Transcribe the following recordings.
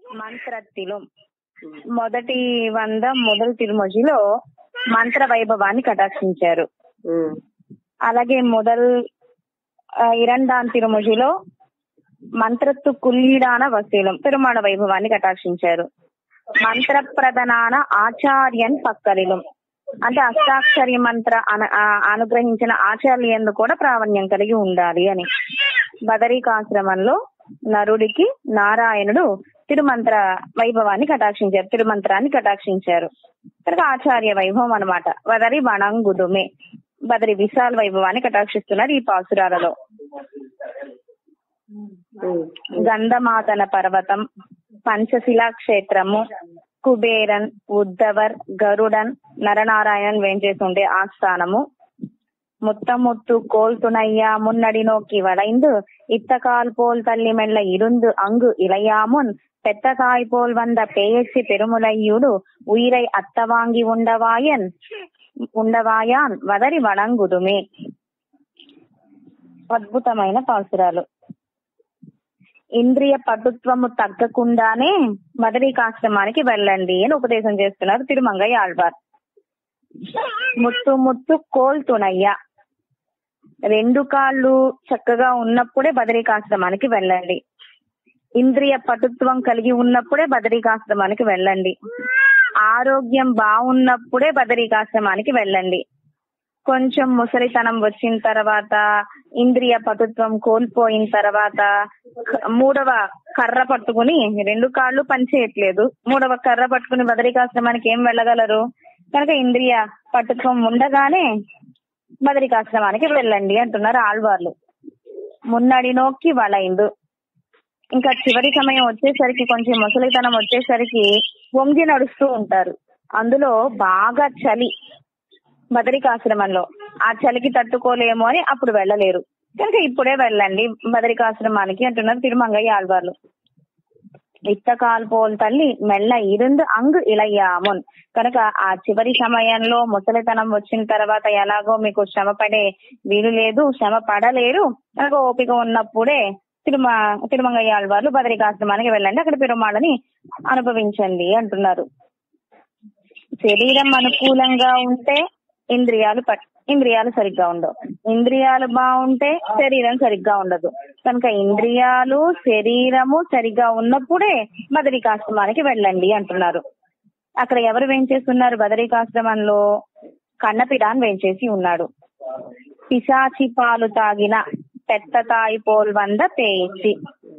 మంత్రత్తిలో మొదటి వంద మొదటి తిరుమజిలో మంత్ర వైభవాన్ని కటాక్షించారు ఉమ్, అలాగే మొదల్ ఆ, ఇరండాన్ తిరుమజిలో మంత్రత్తు కుల్లీడాన వసీలం పెరుమాణ వైభవాన్ని కటాక్షించారు మంత్ర ప్రధానాన ఆచార్యన్ పక్కలిలం అంటే అష్టాక్షరి మంత్ర అన- ఆ, అనుగ్రహించిన ఆచార్యందు కూడా ప్రావణ్యం కలిగి ఉండాలి అని బదరికాశ్రమంలో నరుడికి నారాయణుడు తిరుమంత్ర వైభవాన్ని కటాక్షించారు తిరుమంత్రాన్ని కటాక్షించారు కనుక ఆచార్య వైభవం అన్నమాట వదరి వణంగుదుమే బదరి విశాల్ వైభవాన్ని కటాక్షిస్తున్నారు ఈ పాసురాలలో ఉమ్, గంధమాతన పర్వతం పంచశిలా క్షేత్రము కుబేరన్ ఉద్దవర్ గరుడన్ నరనారాయణన్ వేంచేసి ఉండే ఆస్థానము முத்தமுத்து கோல் துணையா முன்னடி நோக்கி வளைந்து இத்தகால் போல் தள்ளி மெல்ல இருந்து அங்கு இளையாமுன் பெத்த தாய் போல் வந்த பேயச்சி பெருமுலையுడు உயிரை అత్త వాంగి ఉండవాయన్ ఉండవాయాన్ వదరి వణంగుదుమే అద్భుతమైన పాసురాలు ఇంద్రియ పటుత్వము తగ్గకుండానే బదరికాశ్రమానికి వెళ్ళండి అని ఉపదేశం చేస్తున్నారు తిరుమంగయ్య ఆళ్వార్ ముత్తు ముత్తు కోల్తునయ్య రెండు కాళ్ళు చక్కగా ఉన్నప్పుడే బదరికాశ్రమానికి వెళ్ళండి ఇంద్రియ పటుత్వం కలిగి ఉన్నప్పుడే బదరికాశ్రమానికి వెళ్ళండి ఆరోగ్యం బాగున్నప్పుడే బదరికాశ్రమానికి వెళ్ళండి కొంచెం ముసలితనం వచ్చిన తర్వాత ఇంద్రియ పటుత్వం కోల్పోయిన తర్వాత క- మూడవ కర్ర పట్టుకుని రెండు కాళ్ళు పనిచేయట్లేదు మూడవ కర్ర పట్టుకుని బదరికాశ్రమానికి ఏం వెళ్ళగలరు కనుక ఇంద్రియ పటుత్వం ఉండగానే బదరికాశ్రమానికి వెళ్ళండి అంటున్నారు ఆళ్వార్లు మున్నడి నోక్కి వలైందు ఇంకా చివరి సమయం వచ్చేసరికి కొంచెం ముసలితనం వచ్చేసరికి వంగి నడుస్తూ ఉంటారు అందులో బాగా చలి బదరికాశ్రమంలో ఆ చలికి తట్టుకోలేము అని అప్పుడు వెళ్ళలేరు కనుక ఇప్పుడే వెళ్ళండి బదరికాశ్రమానికి అంటున్నారు తిరుమంగయ్య ఆళ్వార్లు ఇత్తకాల్ పోల్ తల్లి మెల్ల ఇరుందు అంగు ఇలయ్యామున్ కనుక ఆ చివరి సమయంలో ముసలితనం వచ్చిన తర్వాత ఎలాగో మీకు శ్రమ పడే వీలు లేదు శ్రమ పడలేరు కనుక ఓపిక ఉన్నప్పుడే తిరుమ తిరుమంగయ్య ఆళ్వార్లు బదరికాశ్రమానికి వెళ్ళండి అక్కడ పెరుమాళని అనుభవించండి అంటున్నారు శరీరం అనుకూలంగా ఉంటే ఇంద్రియాలు పట్ ఇంద్రియాలు సరిగ్గా ఉండవు ఇంద్రియాలు బాగుంటే శరీరం సరిగ్గా ఉండదు కనుక ఇంద్రియాలు శరీరము సరిగ్గా ఉన్నప్పుడే బదరికాశ్రమానికి వెళ్ళండి అంటున్నారు అక్కడ ఎవరు వేంచేస్తున్నారు బదరికాశ్రమంలో కన్నపిరాన్ వేంచేసి ఉన్నాడు పిశాచి పాలు తాగిన పెద్ద తాయి పోల్ వంద పేయించి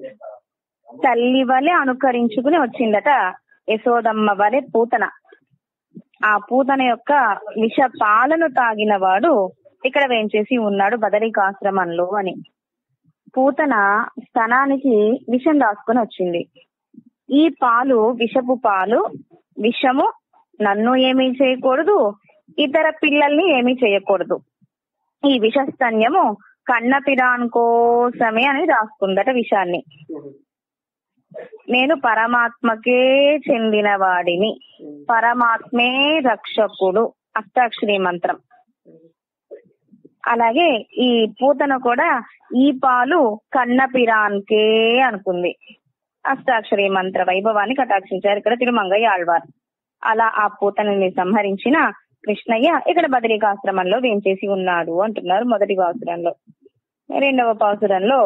తల్లి వలె అనుకరించుకుని వచ్చిందట యశోదమ్మ వలె పూతన ఆ పూతన యొక్క విష పాలను తాగిన వాడు ఇక్కడ వేంచేసి ఉన్నాడు బదరికాశ్రమంలో అని పూతన స్తనానికి విషం రాసుకుని వచ్చింది ఈ పాలు విషపు పాలు విషము నన్ను ఏమీ చేయకూడదు ఇతర పిల్లల్ని ఏమీ చేయకూడదు ఈ విషస్తన్యము కన్నపిరాన్ కోసమే అని రాసుకుందట విషాన్ని నేను పరమాత్మకే చెందిన వాడిని పరమాత్మే రక్షకుడు అష్టాక్షరి మంత్రం అలాగే ఈ పూతన కూడా ఈ పాలు కన్నపిరాన్కే అనుకుంది అష్టాక్షరి మంత్ర వైభవాన్ని కటాక్షించారు ఇక్కడ తిరుమంగయ్య ఆళ్వార్ అలా ఆ పూతనని సంహరించిన కృష్ణయ్య ఇక్కడ బదరికాశ్రమంలో వేంచేసి ఉన్నాడు అంటున్నారు మొదటి పాసురంలో రెండవ పాసురంలో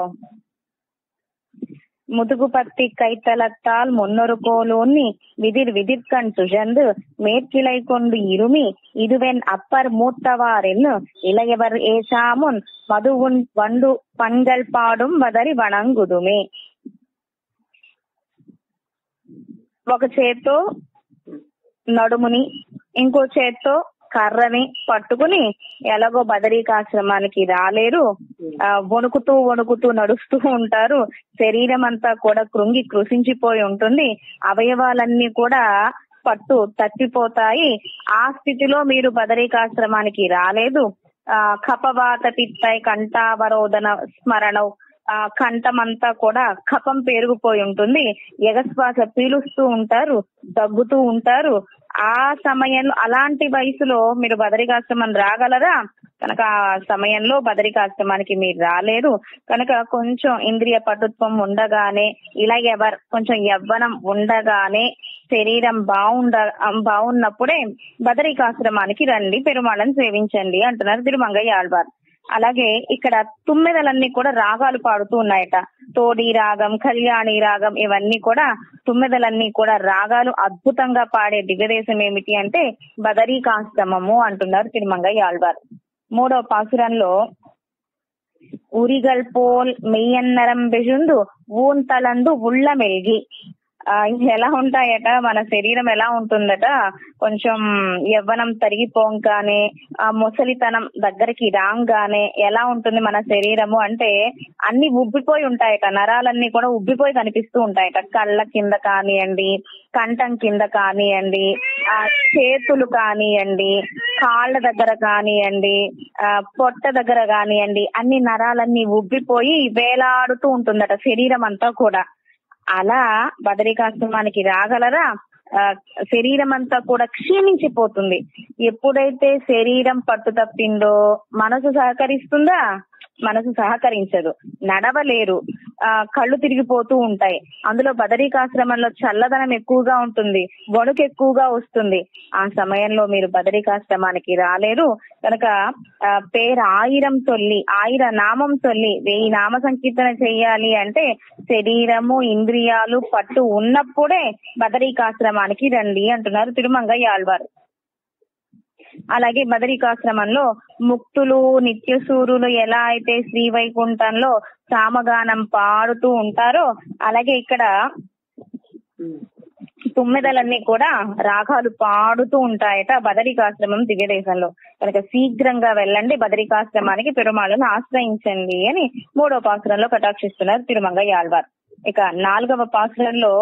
முதுகுபத்தி கைத்தலத்தால் முன்னொருகோலோன்னி விதிர் விதிர்கண் சுழந்து மேற்கிளை கொண்டு இருமி இதுவென் அப்பர் மூத்தவாரென்னு இளையவர் ஏசாமுன் மதுவுன் வண்டு பண்கள் பாடும் వదరి వణంగుదుమే ఒక చేత్తో నడుముని ఇంకో చేత్తో కర్రని పట్టుకుని ఎలాగో బదరీకాశ్రమానికి రాలేరు ఆ, వణుకుతూ వణుకుతూ నడుస్తూ ఉంటారు శరీరం అంతా కూడా కృంగి కృషించిపోయి ఉంటుంది అవయవాలన్నీ కూడా పట్టు తప్పిపోతాయి ఆ స్థితిలో మీరు బదరీకాశ్రమానికి రాలేదు ఆ కపవాత పిత్తై కంఠావరోధన స్మరణం ఆ కంఠమంతా కూడా కపం పెరిగిపోయి ఉంటుంది ఎగశ్వాస పీలుస్తూ ఉంటారు దగ్గుతూ ఉంటారు ఆ సమయంలో అలాంటి వయసులో మీరు బదరికాశ్రమం రాగలరా కనుక ఆ సమయంలో బదరికాశ్రమానికి మీరు రాలేరు కనుక కొంచెం ఇంద్రియ పటుత్వం ఉండగానే ఇలా ఎవరు కొంచెం యవ్వనం ఉండగానే శరీరం బాగుండ బాగున్నప్పుడే బదరికాశ్రమానికి రండి పెరుమాళను సేవించండి అంటున్నారు తిరుమంగయ్య ఆళ్వార్ అలాగే ఇక్కడ తుమ్మెదలన్నీ కూడా రాగాలు పాడుతూ ఉన్నాయట తోడి రాగం కళ్యాణి రాగం ఇవన్నీ కూడా తుమ్మెదలన్నీ కూడా రాగాలు అద్భుతంగా పాడే దివ్యదేశం ఏమిటి అంటే బదరీకాశ్రమము అంటున్నారు తిరుమంగయ్య ఆళ్వార్ మూడవ పాసురంలో ఉరిగల్ పోల్ మెయ్యన్నరం బెజుందు ఊన్ తలందు ఉళ్ళ మెల్గి ఆ, ఎలా ఉంటాయట మన శరీరం ఎలా ఉంటుందట కొంచెం యవ్వనం తరిగిపోగానే ఆ ముసలితనం దగ్గరికి రాగానే ఎలా ఉంటుంది మన శరీరము అంటే అన్ని ఉబ్బిపోయి ఉంటాయట నరాలన్నీ కూడా ఉబ్బిపోయి కనిపిస్తూ ఉంటాయట కళ్ళ కింద కానివ్వండి కంఠం కింద కానివ్వండి ఆ చేతులు కానివ్వండి కాళ్ళ దగ్గర కానివ్వండి ఆ పొట్ట దగ్గర కానివ్వండి అన్ని నరాలన్నీ ఉబ్బిపోయి వేలాడుతూ ఉంటుందట శరీరం అంతా కూడా అలా బదరికాశ్రమానికి రాగలరా ఆ, శరీరం అంతా కూడా క్షీణించిపోతుంది ఎప్పుడైతే శరీరం పట్టు తప్పిందో మనసు సహకరిస్తుందా మనసు సహకరించదు నడవలేరు ఆ కళ్ళు తిరిగిపోతూ ఉంటాయి అందులో బదరికాశ్రమంలో చల్లదనం ఎక్కువగా ఉంటుంది వణుకు ఎక్కువగా వస్తుంది ఆ సమయంలో మీరు బదరికాశ్రమానికి రాలేరు కనుక ఆ, పేరు ఆయిరం తొల్లి ఆయిర నామం తొల్లి వెయ్యి నామ సంకీర్తన చెయ్యాలి అంటే శరీరము ఇంద్రియాలు పట్టు ఉన్నప్పుడే బదరికాశ్రమానికి రండి అంటున్నారు తిరుమంగయ్య ఆళ్వారు అలాగే బదరికాశ్రమంలో ముక్తులు నిత్యసూరులు ఎలా అయితే శ్రీ వైకుంఠంలో సామగానం పాడుతూ ఉంటారో అలాగే ఇక్కడ తుమ్మెదలన్నీ కూడా రాగాలు పాడుతూ ఉంటాయట బదరికాశ్రమం దివ్యదేశంలో కనుక శీఘ్రంగా వెళ్ళండి బదరికాశ్రమానికి పెరుమాళను ఆశ్రయించండి అని మూడో పాసురంలో కటాక్షిస్తున్నారు తిరుమంగయ్య ఆళ్వార్ ఇక నాలుగవ పాసురంలో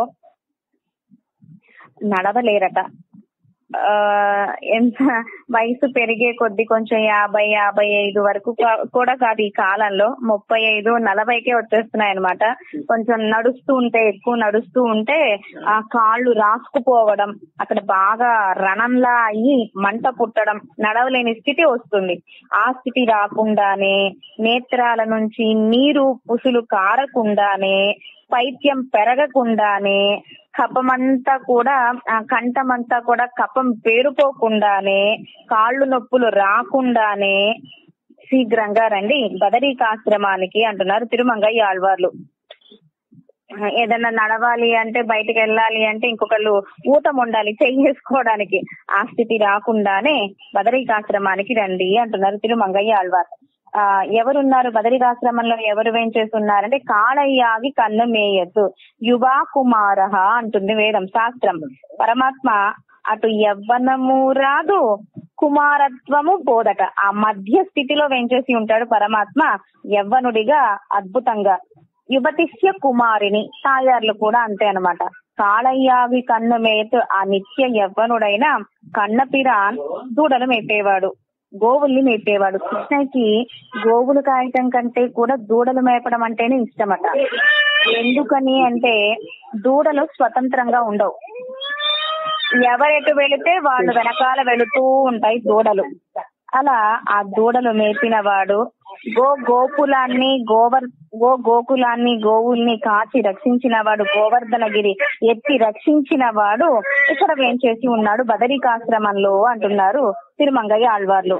నడవలేరట ఆ ఎంత వయసు పెరిగే కొద్ది కొంచెం యాభై యాభై ఐదు వరకు కా- కూడా కాదు ఈ కాలంలో ముప్పై ఐదు నలభైకే వచ్చేస్తున్నాయి అనమాట కొంచెం నడుస్తూ ఉంటే ఎక్కువ నడుస్తూ ఉంటే ఆ కాళ్ళు రాసుకుపోవడం అక్కడ బాగా రణంలా అయ్యి మంట పుట్టడం నడవలేని స్థితి వస్తుంది ఆ స్థితి రాకుండానే నేత్రాల నుంచి నీరు పుసులు కారకుండానే పైత్యం పెరగకుండానే కపమంతా కూడా ఆ కంఠమంతా కూడా కపం పేరుకోకుండానే కాళ్ళు నొప్పులు రాకుండానే శీఘ్రంగా రండి బదరీకాశ్రమానికి అంటున్నారు తిరుమంగయ్య ఆళ్వార్లు ఏదన్నా నడవాలి అంటే బయటకు వెళ్ళాలి అంటే ఇంకొకళ్ళు ఊతం ఉండాలి చేసుకోవడానికి ఆ స్థితి రాకుండానే బదరీకాశ్రమానికి రండి అంటున్నారు తిరుమంగయ్య ఆళ్వార్ ఆ ఎవరున్నారు బదరికాశ్రమంలో ఎవరు వేంచేస్తున్నారంటే కాళయ్యాగి కన్ను మేయద్దు యువా కుమార అంటుంది వేదం శాస్త్రం పరమాత్మ అటు యవ్వనము రాదు కుమారత్వము పోదట ఆ మధ్య స్థితిలో వెంచేసి ఉంటాడు పరమాత్మ యవ్వనుడిగా అద్భుతంగా యువతిష్య కుమారిని తాయార్లు కూడా అంతే అన్నమాట కాళయ్యావి కన్ను మేయతు ఆ నిత్య యవ్వనుడైన కన్నపిరాన్ దూడలు మేపేవాడు గోవుల్ని మేపేవాడు కృష్ణకి గోవులు కాయటం కంటే కూడా దూడలు మేపడం అంటేనే ఇష్టమట ఎందుకని అంటే దూడలు స్వతంత్రంగా ఉండవు ఎవరెటు వెళితే వాళ్ళు వెనకాల వెళుతూ ఉంటాయి దూడలు అలా ఆ దూడలు మేపిన వాడు గో గోకులాన్ని గోవర్ గో గోకులాన్ని గోవుల్ని కాచి రక్షించిన వాడు గోవర్ధనగిరి ఎత్తి రక్షించిన వాడు ఇక్కడ వేంచేసి ఉన్నాడు బదరికాశ్రమంలో అంటున్నారు తిరుమంగయ్య ఆళ్వార్లు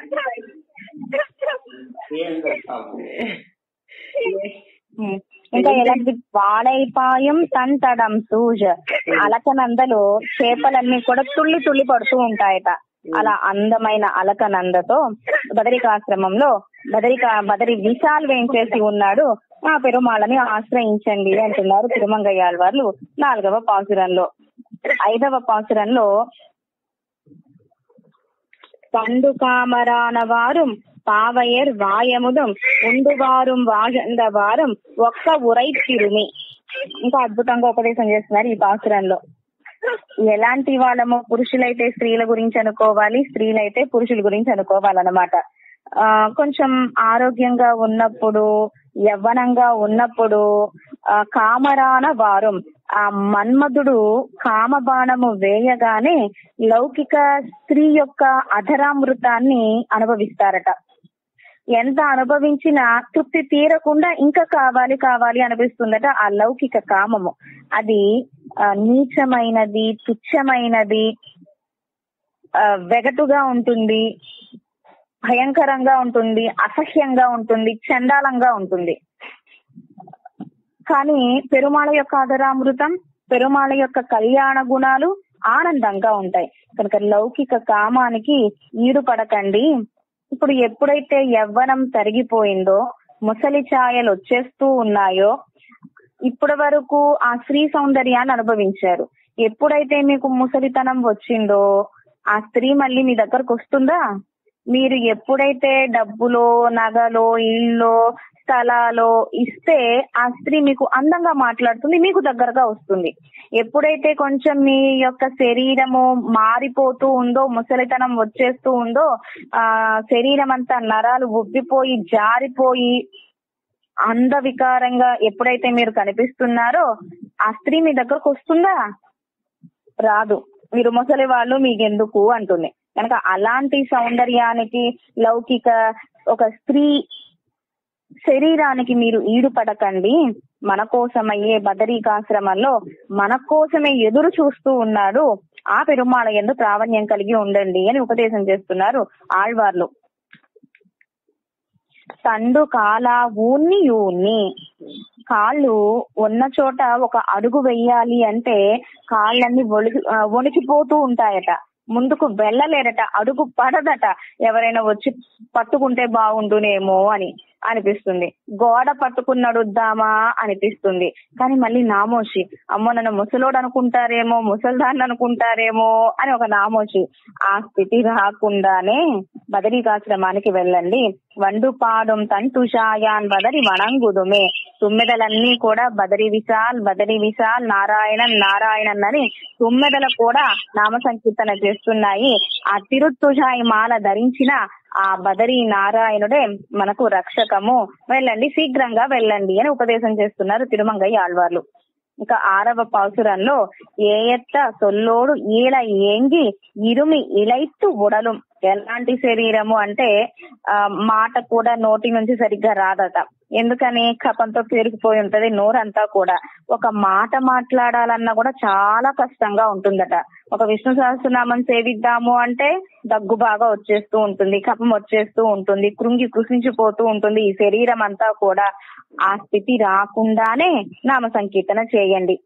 ఉమ్. ఇంకా ఎలాంటి వాడైపాయం తంతడం సూజ అలకనందలో చేపలన్నీ కూడా తుళ్ళి తుళ్ళి పడుతూ ఉంటాయట అలా అందమైన అలకనందతో బదరికాశ్రమంలో బదరికా బదరి విశాల్ వేంచేసి ఉన్నాడు ఆ పెరుమాళని ఆశ్రయించండి అంటున్నారు తిరుమంగయ్యాళ్ వాళ్ళు నాలుగవ పాసురంలో ఐదవ పాసురంలో పండు కామరాన వాரும் పావయర్ వాయముదం ఉండువారం వాజంద వారం ఒక్క ఉరై తిరుమి ఇంకా అద్భుతంగా ఉపదేశం చేస్తున్నారు ఈ పాసురంలో ఎలాంటి వాళ్ళము పురుషులైతే స్త్రీల గురించి అనుకోవాలి స్త్రీలైతే పురుషుల గురించి అనుకోవాలన్నమాట ఆ కొంచెం ఆరోగ్యంగా ఉన్నప్పుడు యవ్వనంగా ఉన్నప్పుడు ఆ కామరాన వారం ఆ మన్మధుడు కామబాణము వేయగానే లౌకిక స్త్రీ యొక్క అధరామృతాన్ని అనుభవిస్తారట ఎంత అనుభవించినా తృప్తి తీరకుండా ఇంకా కావాలి కావాలి అనిపిస్తుందట ఆ లౌకిక కామము అది ఆ, నీచమైనది తుచ్చమైనది ఆ, వెగటుగా ఉంటుంది భయంకరంగా ఉంటుంది అసహ్యంగా ఉంటుంది చండాలంగా ఉంటుంది కానీ పెరుమాళ యొక్క అధరామృతం పెరుమాళ యొక్క కళ్యాణ గుణాలు ఆనందంగా ఉంటాయి కనుక లౌకిక కామానికి ఈడు పడకండి ఇప్పుడు ఎప్పుడైతే యవ్వనం తరిగిపోయిందో ముసలి ఛాయలు వచ్చేస్తూ ఉన్నాయో ఇప్పటి వరకు ఆ స్త్రీ సౌందర్యాన్ని అనుభవించారు ఎప్పుడైతే మీకు ముసలితనం వచ్చిందో ఆ స్త్రీ మళ్ళీ మీ దగ్గరకు వస్తుందా మీరు ఎప్పుడైతే డబ్బులో నగలో ఇల్లు స్థలాలో ఇస్తే ఆ స్త్రీ మీకు అందంగా మాట్లాడుతుంది మీకు దగ్గరగా వస్తుంది ఎప్పుడైతే కొంచెం మీ యొక్క శరీరము మారిపోతూ ఉందో ముసలితనం వచ్చేస్తూ ఉందో ఆ శరీరం అంతా నరాలు ఉబ్బిపోయి జారిపోయి అందవికారంగా ఎప్పుడైతే మీరు కనిపిస్తున్నారో ఆ స్త్రీ మీ దగ్గరకు వస్తుందా రాదు మీరు ముసలి వాళ్ళు మీకెందుకు అంటుంది కనుక అలాంటి సౌందర్యానికి లౌకిక ఒక స్త్రీ శరీరానికి మీరు ఈడుపడకండి మన కోసమయ్యే బదరీకాశ్రమంలో మన కోసమే ఎదురు చూస్తూ ఉన్నాడు ఆ పెరుమాళ ఎందు ప్రావణ్యం కలిగి ఉండండి అని ఉపదేశం చేస్తున్నారు ఆళ్వార్లు తండు కాల ఊన్ని యూన్ని కాళ్ళు ఉన్న చోట ఒక అడుగు వెయ్యాలి అంటే కాళ్ళన్నీ వణికి ఆ, వణికిపోతూ ఉంటాయట ముందుకు వెళ్ళలేరట అడుగు పడదట ఎవరైనా వచ్చి పట్టుకుంటే బాగుండునేమో అని అనిపిస్తుంది గోడ పట్టుకున్నడుద్దామా అనిపిస్తుంది కానీ మళ్ళీ నామోషి అమ్మో నన్ను ముసలోడు అనుకుంటారేమో ముసల్దాన్ని అనుకుంటారేమో అని ఒక నామోషి ఆ స్థితి రాకుండానే బదరీకాశ్రమానికి వెళ్ళండి వండు పాడం తంటుషాయాన్ బదరి వణంగుదుమే తుమ్మెదలన్నీ కూడా బదరి విశాల్ బదరి విశాల్ నారాయణన్ నారాయణన్ అని తుమ్మెదలు కూడా నామ సంకీర్తన చేస్తున్నాయి ఆ తిరుత్తుషాయి మాల ధరించిన ఆ బదరి నారాయణుడే మనకు రక్షకము వెళ్ళండి శీఘ్రంగా వెళ్ళండి అని ఉపదేశం చేస్తున్నారు తిరుమంగయ్య ఆళ్వార్లు ఇంకా ఆరవ పాసురంలో ఏయత్త సొల్లోడు ఈల ఏంగి ఇరుమి ఇలైత్తు ఉడలు ఎలాంటి శరీరము అంటే ఆ మాట కూడా నోటి నుంచి సరిగ్గా రాదట ఎందుకని కపంతో పేరుకుపోయి ఉంటది నోరంతా కూడా ఒక మాట మాట్లాడాలన్నా కూడా చాలా కష్టంగా ఉంటుందట ఒక విష్ణు సహస్రనామం సేవిద్దాము అంటే దగ్గు బాగా వచ్చేస్తూ ఉంటుంది కపం వచ్చేస్తూ ఉంటుంది కృంగి కృషించిపోతూ ఉంటుంది ఈ శరీరం అంతా కూడా ఆ స్థితి రాకుండానే నామ సంకీర్తన చేయండి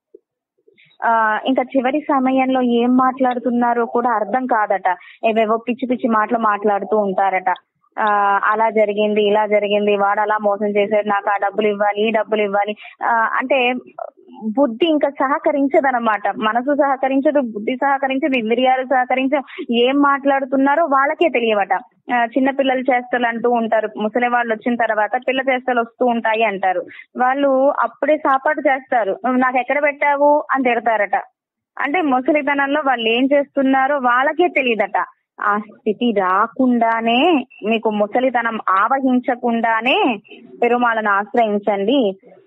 ఆ ఇంకా చివరి సమయంలో ఏం మాట్లాడుతున్నారో కూడా అర్థం కాదట ఏవేవో పిచ్చి పిచ్చి మాటలు మాట్లాడుతూ ఉంటారట ఆ అలా జరిగింది ఇలా జరిగింది వాడు అలా మోసం చేశాడు నాకు ఆ డబ్బులు ఇవ్వాలి ఈ డబ్బులు ఇవ్వాలి ఆ అంటే బుద్ధి ఇంకా సహకరించదనమాట మనసు సహకరించదు బుద్ధి సహకరించదు ఇంద్రియాలు సహకరించదు ఏం మాట్లాడుతున్నారో వాళ్ళకే తెలియవట ఆ, చిన్న పిల్లలు చేష్టలు అంటూ ఉంటారు ముసలి వాళ్ళు వచ్చిన తర్వాత పిల్ల చేష్టలు వస్తూ ఉంటాయి అంటారు వాళ్ళు అప్పుడే సాపాటు చేస్తారు "నువ్వు నాకు ఎక్కడ పెట్టావు అని తిడతారట అంటే ముసలితనంలో వాళ్ళు ఏం చేస్తున్నారో వాళ్ళకే తెలియదట ఆ స్థితి రాకుండానే మీకు ముసలితనం ఆవహించకుండానే పెరుమాళను ఆశ్రయించండి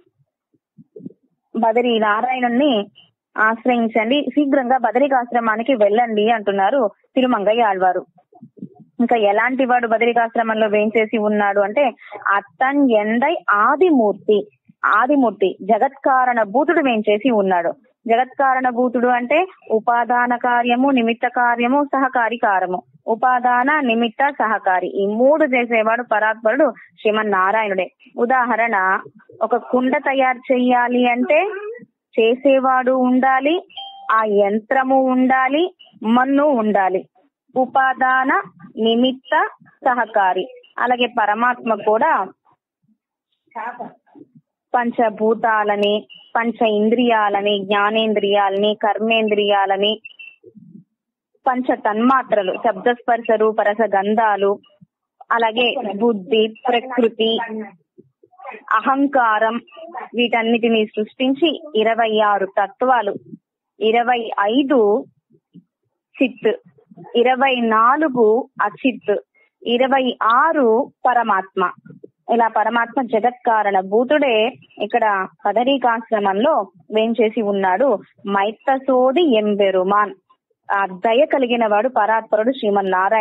బదరి నారాయణుణ్ణి ఆశ్రయించండి శీఘ్రంగా బదరికాశ్రమానికి వెళ్ళండి అంటున్నారు తిరుమంగయ్య ఆళ్వారు ఇంకా ఎలాంటి వాడు బదరికాశ్రమంలో వేంచేసి ఉన్నాడు అంటే అత్తన్ ఎండై ఆదిమూర్తి ఆదిమూర్తి జగత్కారణ భూతుడు వేంచేసి ఉన్నాడు జగత్కారణ భూతుడు అంటే ఉపాదాన కార్యము నిమిత్త కార్యము సహకారి కారము ఉపాదాన నిమిత్త సహకారి ఈ మూడు చేసేవాడు పరాత్పరుడు శ్రీమన్నారాయణుడే ఉదాహరణ ఒక కుండ తయారు చెయ్యాలి అంటే చేసేవాడు ఉండాలి ఆ యంత్రము ఉండాలి మన్ను ఉండాలి ఉపాదాన నిమిత్త సహకారి అలాగే పరమాత్మ కూడా పంచభూతాలని పంచ ఇంద్రియాలని జ్ఞానేంద్రియాలని కర్మేంద్రియాలని పంచ తన్మాత్రలు శబ్దస్పర్శ రూపరస గంధాలు అలాగే బుద్ధి ప్రకృతి అహంకారం వీటన్నిటిని సృష్టించి ఇరవై ఆరు తత్వాలు ఇరవై ఐదు చిత్ ఇరవై నాలుగు అచిత్ ఇరవై ఆరు పరమాత్మ ఇలా పరమాత్మ జగత్కారణ భూతుడే ఇక్కడ పదరీకాశ్రమంలో వేంచేసి ఉన్నాడు మైత్త సోది ఎంబెరుమాన్ ఆ దయ కలిగిన వాడు పరాత్పరుడు శ్రీమన్నారాయణుడు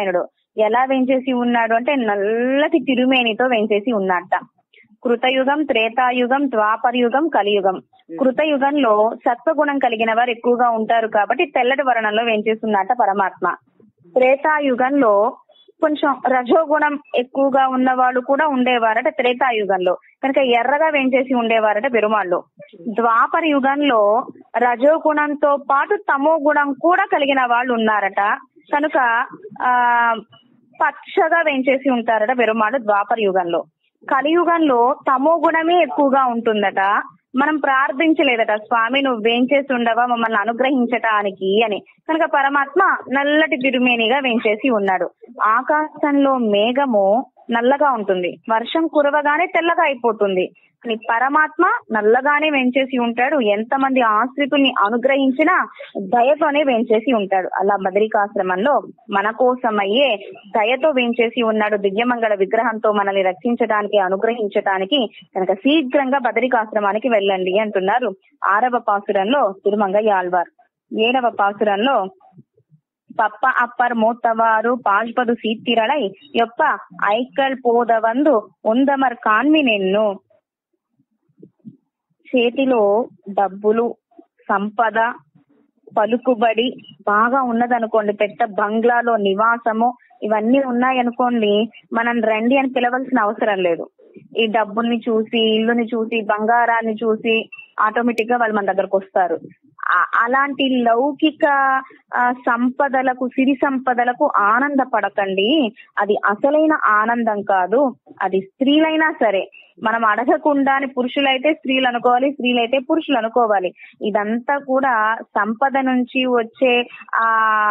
ఎలా వేంచేసి ఉన్నాడు అంటే నల్లటి తిరుమేనితో వేంచేసి ఉన్నట్ట కృతయుగం త్రేతాయుగం ద్వాపరయుగం కలియుగం కృతయుగంలో సత్వగుణం కలిగిన వారు ఎక్కువగా ఉంటారు కాబట్టి తెల్లటి వర్ణంలో వేంచేస్తున్నట్ట పరమాత్మ త్రేతాయుగంలో కొంచెం రజోగుణం ఎక్కువగా ఉన్న వాళ్ళు కూడా ఉండేవారట త్రేతాయుగంలో కనుక ఎర్రగా వేంచేసి ఉండేవారట పెరుమాళ్ళు ద్వాపర యుగంలో రజోగుణంతో పాటు తమో గుణం కూడా కలిగిన వాళ్ళు ఉన్నారట కనుక ఆ పచ్చగా వేంచేసి ఉంటారట పెరుమాళ్ళు ద్వాపర యుగంలో కలియుగంలో తమో గుణమే ఎక్కువగా ఉంటుందట మనం ప్రార్థించలేదట స్వామి నువ్వు వేంచేసి ఉండవా మమ్మల్ని అనుగ్రహించటానికి అని కనుక పరమాత్మ నల్లటి తిరుమేనిగా వేంచేసి ఉన్నాడు ఆకాశంలో మేఘము నల్లగా ఉంటుంది వర్షం కురవగానే తెల్లగా అయిపోతుంది కానీ పరమాత్మ నల్లగానే వెంచేసి ఉంటాడు ఎంతమంది ఆశ్రితుల్ని అనుగ్రహించినా దయతోనే వెంచేసి ఉంటాడు అలా బదరికాశ్రమంలో మన కోసమయ్యే దయతో వెంచేసి ఉన్నాడు దివ్యమంగళ విగ్రహంతో మనల్ని రక్షించడానికి అనుగ్రహించడానికి కనుక శీఘ్రంగా బదరికాశ్రమానికి వెళ్ళండి అంటున్నారు ఆరవ పాసురంలో తిరుమంగ ఆళ్వార్ ఏడవ పాసురంలో பப்ப அப்பர் மூத்தவாறு பாழ்பது சீத்திரளை యొప్ప ఐకల్ పోదవందు ఉందమర్ కాన్మి నిన్ను చేతిలో డబ్బులు సంపద పలుకుబడి బాగా ఉన్నదనుకోండి పెద్ద బంగ్లాలో నివాసము ఇవన్నీ ఉన్నాయనుకోండి మనం రండి అని పిలవలసిన అవసరం లేదు ఈ డబ్బుల్ని చూసి ఇల్లుని చూసి బంగారాన్ని చూసి ఆటోమేటిక్ గా వాళ్ళు మన దగ్గరకు వస్తారు ఆ- అలాంటి లౌకిక ఆ, సంపదలకు సిరి సంపదలకు ఆనందపడకండి అది అసలైన ఆనందం కాదు అది స్త్రీలైనా సరే మనం అడగకుండానే పురుషులైతే స్త్రీలు అనుకోవాలి స్త్రీలైతే పురుషులు అనుకోవాలి ఇదంతా కూడా సంపద నుంచి వచ్చే ఆ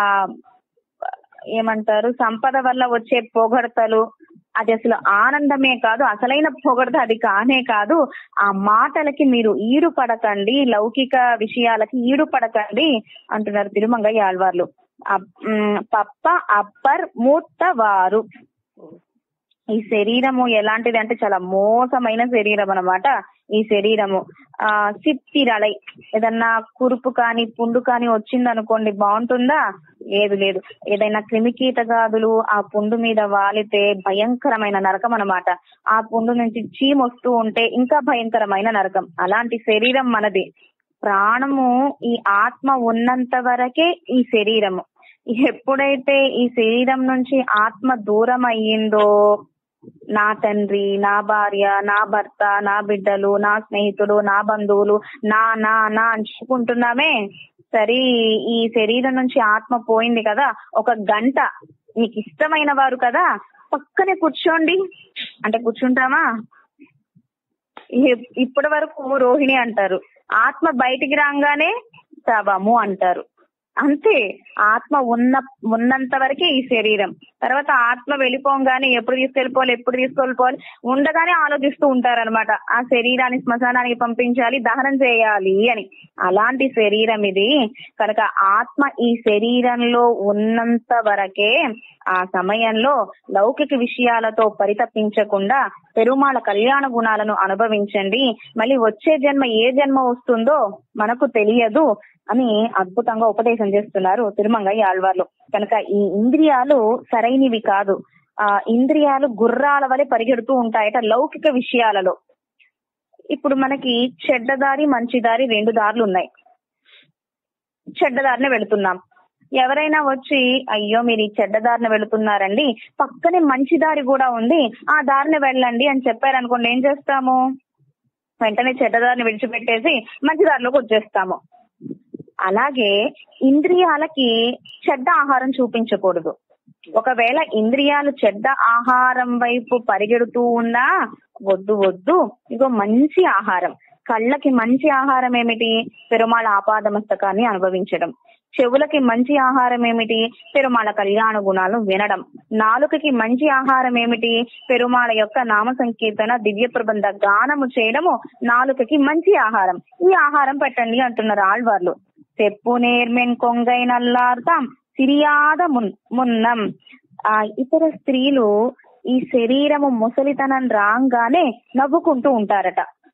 ఏమంటారు సంపద వల్ల వచ్చే పొగడతలు అది అసలు ఆనందమే కాదు అసలైన పొగడత అది కానే కాదు ఆ మాటలకి మీరు ఈడు పడకండి లౌకిక విషయాలకి ఈడు పడకండి అంటున్నారు తిరుమంగయ్య ఆళ్వార్లు అప్- ఉమ్, పప్ప అప్పర్ మూత్తవారు ఈ శరీరము ఎలాంటిది అంటే చాలా మోసమైన శరీరం అన్నమాట ఈ శరీరము ఆ సిప్తిరలై ఏదన్నా కురుపు కానీ పుండు కానీ వచ్చింది అనుకోండి బాగుంటుందా లేదు లేదు ఏదైనా క్రిమికీటగాదులు ఆ పుండు మీద వాలితే భయంకరమైన నరకం అన్నమాట ఆ పుండు నుంచి చీమ్ వస్తూ ఉంటే ఇంకా భయంకరమైన నరకం అలాంటి శరీరం మనది ప్రాణము ఈ ఆత్మ ఉన్నంత వరకే ఈ శరీరము ఎప్పుడైతే ఈ శరీరం నుంచి ఆత్మ దూరం అయ్యిందో నా తండ్రి నా భార్య నా భర్త నా బిడ్డలు నా స్నేహితులు నా బంధువులు నా నా నా అని చెప్పుకుంటున్నామే సరే ఈ శరీరం నుంచి ఆత్మ పోయింది కదా ఒక గంట మీకు ఇష్టమైన వారు కదా పక్కనే కూర్చోండి అంటే కూర్చుంటామా ఇ- ఇప్పటి వరకు రోహిణి అంటారు ఆత్మ బయటికి రాగానే శవము అంటారు అంతే ఆత్మ ఉన్న ఉన్నంత వరకే ఈ శరీరం తర్వాత ఆత్మ వెళ్ళిపోగానే ఎప్పుడు తీసుకెళ్ళిపోవాలి ఎప్పుడు తీసుకెళ్ళిపోవాలి ఉండగానే ఆలోచిస్తూ ఉంటారన్నమాట ఆ శరీరాన్ని శ్మశానానికి పంపించాలి దహనం చేయాలి అని అలాంటి శరీరం ఇది కనుక ఆత్మ ఈ శరీరంలో ఉన్నంత వరకే ఆ సమయంలో లౌకిక విషయాలతో పరితపించకుండా పెరుమాళ కళ్యాణ గుణాలను అనుభవించండి మళ్ళీ వచ్చే జన్మ ఏ జన్మ వస్తుందో మనకు తెలియదు అని అద్భుతంగా ఉపదేశం చేస్తున్నారు తిరుమంగయ్య ఆళ్వార్లు కనుక ఈ ఇంద్రియాలు సరైనవి కాదు ఆ ఇంద్రియాలు గుర్రాల వలె పరిగెడుతూ ఉంటాయట లౌకిక విషయాలలో ఇప్పుడు మనకి చెడ్డదారి మంచిదారి రెండు దారులు ఉన్నాయి చెడ్డదారిన వెళుతున్నాం ఎవరైనా వచ్చి అయ్యో మీరు ఈ చెడ్డదారిన వెళుతున్నారండి పక్కనే మంచి దారి కూడా ఉంది ఆ దారిని వెళ్ళండి అని చెప్పారనుకోండి ఏం చేస్తాము వెంటనే చెడ్డదారిని విడిచిపెట్టేసి మంచి దారిలోకి వచ్చేస్తాము అలాగే ఇంద్రియాలకి చెడ్డ ఆహారం చూపించకూడదు ఒకవేళ ఇంద్రియాలు చెడ్డ ఆహారం వైపు పరిగెడుతూ ఉన్నా వద్దు వద్దు ఇగో మంచి ఆహారం కళ్ళకి మంచి ఆహారం ఏమిటి పెరుమాళ ఆపాదమస్తకాన్ని అనుభవించడం చెవులకి మంచి ఆహారం ఏమిటి పెరుమాళ కళ్యాణ గుణాలు వినడం నాలుకకి మంచి ఆహారం ఏమిటి పెరుమాళ యొక్క నామ సంకీర్తన దివ్య ప్రబంధ గానము చేయడము నాలుకకి మంచి ఆహారం ఈ ఆహారం పెట్టండి అంటున్నారు ఆళ్వార్లు తెప్పు నేర్మెన్ కొంగై నల్లార్తాం సిరియాద మున్ మున్నం ఆ ఇతర స్త్రీలు ఈ శరీరము ముసలితనం రాగానే నవ్వుకుంటూ ఉంటారట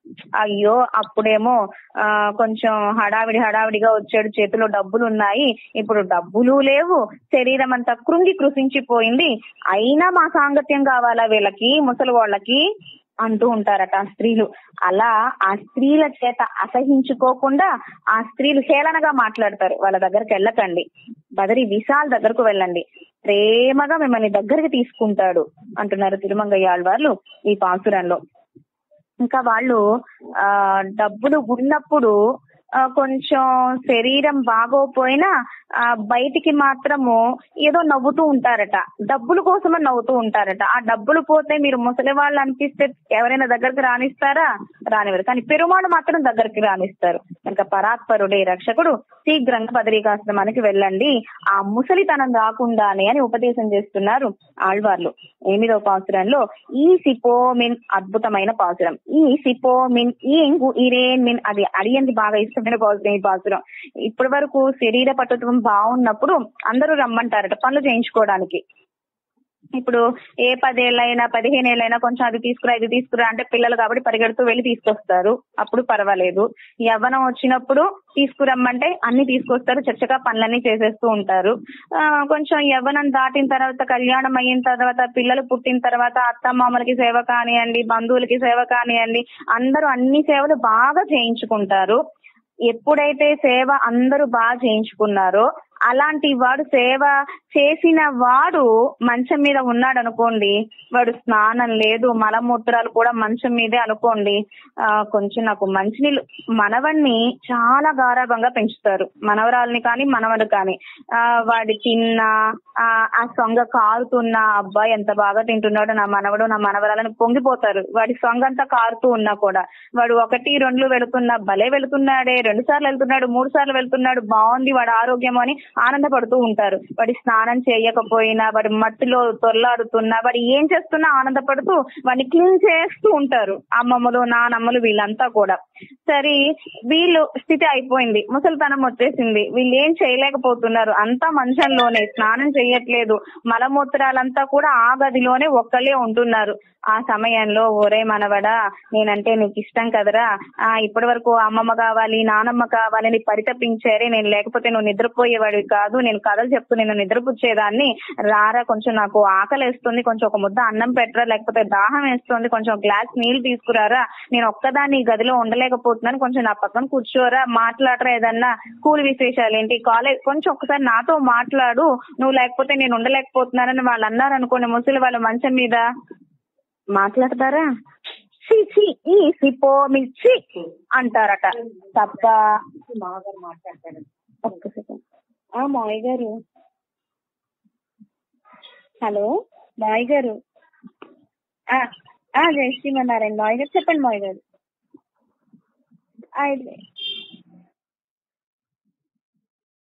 అయ్యో అప్పుడేమో ఆ కొంచెం హడావిడి హడావిడిగా వచ్చాడు చేతిలో డబ్బులు ఉన్నాయి ఇప్పుడు డబ్బులు లేవు శరీరం అంతా కృంగి కృషించిపోయింది అయినా మా సాంగత్యం కావాలా వీళ్ళకి ముసలి వాళ్ళకి అంటూ ఉంటారట ఆ స్త్రీలు అలా ఆ స్త్రీల చేత అసహించుకోకుండా ఆ స్త్రీలు హేళనగా మాట్లాడతారు వాళ్ళ దగ్గరికి వెళ్ళకండి బదరి విశాల్ దగ్గరకు వెళ్ళండి ప్రేమగా మిమ్మల్ని దగ్గరికి తీసుకుంటాడు అంటున్నారు తిరుమంగయ్య ఆళ్వార్లు ఈ పాసురంలో ఇంకా వాళ్ళు ఆ డబ్బులు ఉన్నప్పుడు ఆ, కొంచెం శరీరం బాగోపోయినా ఆ, బయటికి మాత్రము ఏదో నవ్వుతూ ఉంటారట డబ్బుల కోసమే నవ్వుతూ ఉంటారట ఆ డబ్బులు పోతే మీరు ముసలి వాళ్ళు అనిపిస్తే ఎవరైనా దగ్గరికి రానిస్తారా రానివ్వరు కానీ పెరుమాళ్ళు మాత్రం దగ్గరికి రానిస్తారు కనుక పరాత్పరుడే రక్షకుడు శీఘ్రంగా బదరీకాశ్రమానికి వెళ్ళండి ఆ ముసలితనం రాకుండానే అని ఉపదేశం చేస్తున్నారు ఆళ్వార్లు ఎనిమిదవ పాసురంలో ఈ సిపోమిన్ అద్భుతమైన పాసురం ఈ సిపోమిన్ ఈ ఇంగు ఇరేన్ మిన్ అది అడియంది బాగా ఇష్టమైన పాసురం ఈ పాసురం ఇప్పటి వరకు శరీర పట్టుత్వం బాగున్నప్పుడు అందరూ రమ్మంటారట పనులు చేయించుకోవడానికి ఇప్పుడు ఏ పదేళ్ళైనా పదిహేను ఏళ్ళైనా కొంచెం అది తీసుకురా ఇది తీసుకురా అంటే పిల్లలు కాబట్టి పరిగెడుతూ వెళ్ళి తీసుకొస్తారు అప్పుడు పర్వాలేదు యవ్వనం వచ్చినప్పుడు తీసుకురమ్మంటే అన్ని తీసుకొస్తారు చచ్చగా పనులన్నీ చేసేస్తూ ఉంటారు ఆ, కొంచెం యవ్వనం దాటిన తర్వాత కళ్యాణం అయిన తర్వాత పిల్లలు పుట్టిన తర్వాత అత్త మామలకి సేవ కానివ్వండి బంధువులకి సేవ కానివ్వండి అందరూ అన్ని సేవలు బాగా చేయించుకుంటారు ఎప్పుడైతే సేవ అందరూ బాగా చేయించుకున్నారో అలాంటి వాడు సేవ చేసిన వాడు మంచం మీద ఉన్నాడు అనుకోండి వాడు స్నానం లేదు మలమూత్రాలు కూడా మంచం మీదే అనుకోండి ఆ కొంచెం నాకు మంచినీళ్ళు మనవణ్ణి చాలా గారాభంగా పెంచుతారు మనవరాల్ని కానీ మనవడు కానీ ఆ వాడి తిన్న ఆ ఆ సొంగ కారుతున్న అబ్బాయి ఎంత బాగా తింటున్నాడు నా మనవడు నా మనవరాలని పొంగిపోతారు వాడి సొంగ అంతా కారుతూ ఉన్నా కూడా వాడు ఒకటి రెండు వెళుతున్నా భలే వెళుతున్నాడే రెండు సార్లు వెళ్తున్నాడు మూడు సార్లు వెళ్తున్నాడు బాగుంది వాడి ఆరోగ్యం అని ఆనందపడుతూ ఉంటారు వాడి స్నానం చేయకపోయినా వాడి మట్టిలో తొల్లాడుతున్నా వాడు ఏం చేస్తున్నా ఆనందపడుతూ వాడిని క్లీన్ చేస్తూ ఉంటారు అమ్మమ్మలు నానమ్మలు వీళ్ళంతా కూడా సరే వీళ్ళు స్థితి అయిపోయింది ముసలితనం వచ్చేసింది వీళ్ళు ఏం చేయలేకపోతున్నారు అంతా మంచంలోనే స్నానం చేయట్లేదు మలమూత్రాలంతా కూడా ఆ గదిలోనే ఒక్కళ్ళే ఉంటున్నారు ఆ సమయంలో ఒరే మనవడా నేనంటే నీకు ఇష్టం కదరా ఆ ఇప్పటి వరకు అమ్మమ్మ కావాలి నానమ్మ కావాలని పరితపించారే నేను లేకపోతే నువ్వు నిద్రపోయేవాడివి కాదు నేను కథలు చెప్తూ నేను నిద్రపుచ్చేదాన్ని రారా కొంచెం నాకు ఆకలి వేస్తుంది కొంచెం ఒక ముద్ద అన్నం పెట్టరా లేకపోతే దాహం వేస్తుంది కొంచెం ఒక గ్లాస్ నీళ్లు తీసుకురారా నేను ఒక్కదాన్ని ఈ గదిలో ఉండలేకపోతున్నాను కొంచెం నా పక్కన కూర్చోరా మాట్లాడరా ఏదన్నా స్కూల్ విశేషాలు ఏంటి కాలేజ్ కొంచెం ఒకసారి నాతో మాట్లాడు నువ్వు లేకపోతే నేను ఉండలేకపోతున్నానని వాళ్ళు అన్నారు అనుకోండి ముసలి వాళ్ళ మంచం మీద మాట్లాడతారా ఛీ, ఛీ, ఈ సిపో మిర్చి అంటారట తప్ప మామగారు మాట్లాడతారు ఒక్క సెకండ్ ఆ మావయ్య గారు హలో మావయ్య గారు ఆ, ఆ, జై శ్రీమన్నారాయణ మావయ్య గారు చెప్పండి మావయ్య గారు ఆ, ఇది-